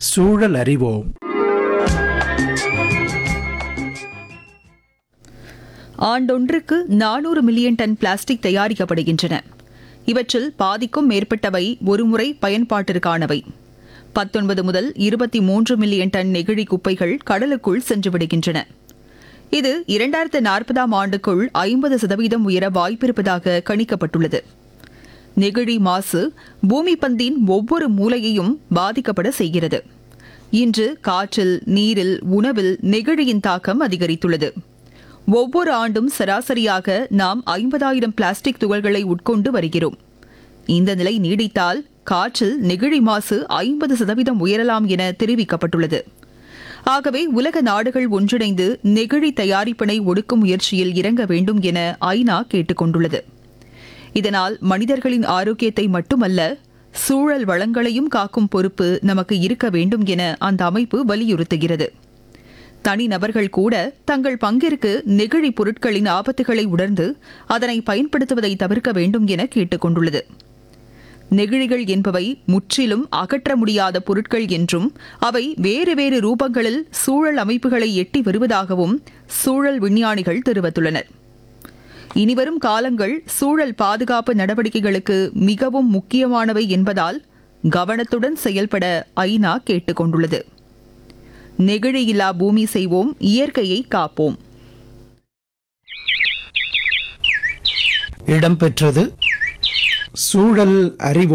சூழல் அறிவோம் ஆண்டொன்றுக்கு நானூறு மில்லியன் டன் பிளாஸ்டிக் தயாரிக்கப்படுகின்றன இவற்றில் பாதிக்கும் மேற்பட்டவை ஒருமுறை பயன்பாட்டிற்கானவை பத்தொன்பது முதல் இருபத்தி மூன்று மில்லியன் டன் நெகிழி குப்பைகள் கடலுக்குள் சென்று விடுகின்றன இது இரண்டாயிரத்து நாற்பதாம் ஆண்டுக்குள் ஐம்பது சதவீதம் உயர வாய்ப்பிருப்பதாக கணிக்கப்பட்டுள்ளது நெகிழி மாசு பூமி பந்தின் ஒவ்வொரு மூலையையும் பாதிக்கப்பட செய்கிறது இன்று காற்றில் நீரில் உணவில் நெகிழியின் தாக்கம் அதிகரித்துள்ளது ஒவ்வொரு ஆண்டும் சராசரியாக நாம் ஐம்பதாயிரம் பிளாஸ்டிக் துகள்களை உட்கொண்டு வருகிறோம் இந்த நிலை நீடித்தால் காற்றில் நெகிழி மாசு ஐம்பது சதவீதம் உயரலாம் என தெரிவிக்கப்பட்டுள்ளது ஆகவே உலக நாடுகள் ஒன்றிணைந்து நெகிழி தயாரிப்பினை ஒடுக்கும் முயற்சியில் இறங்க வேண்டும் என ஐநா கேட்டுக் கொண்டுள்ளது இதனால் மனிதர்களின் ஆரோக்கியத்தை மட்டுமல்ல சூழல் வளங்களையும் காக்கும் பொறுப்பு நமக்கு இருக்க வேண்டும் என அந்த அமைப்பு வலியுறுத்துகிறது தனிநபர்கள் கூட தங்கள் பங்கிற்கு நெகிழி பொருட்களின் ஆபத்துகளை உணர்ந்து அதனை பயன்படுத்துவதை தவிர்க்க வேண்டும் என கேட்டுக் கொண்டுள்ளது நெகிழிகள் என்பவை முற்றிலும் அகற்ற முடியாத பொருட்கள் என்றும் அவை வேறு வேறு ரூபங்களில் சூழல் அமைப்புகளை எட்டி வருவதாகவும் சூழல் விஞ்ஞானிகள் தெரிவித்துள்ளனர் இனிவரும் காலங்கள் சூழல் பாதுகாப்பு நடவடிக்கைகளுக்கு மிகவும் முக்கியமானவை என்பதால் கவனத்துடன் செயல்பட ஐநா கேட்டுக் கொண்டுள்ளது நெகிழியில்லா பூமி செய்வோம் இயற்கையை காப்போம் இடம்பெற்றது சூழல் அறிவோம்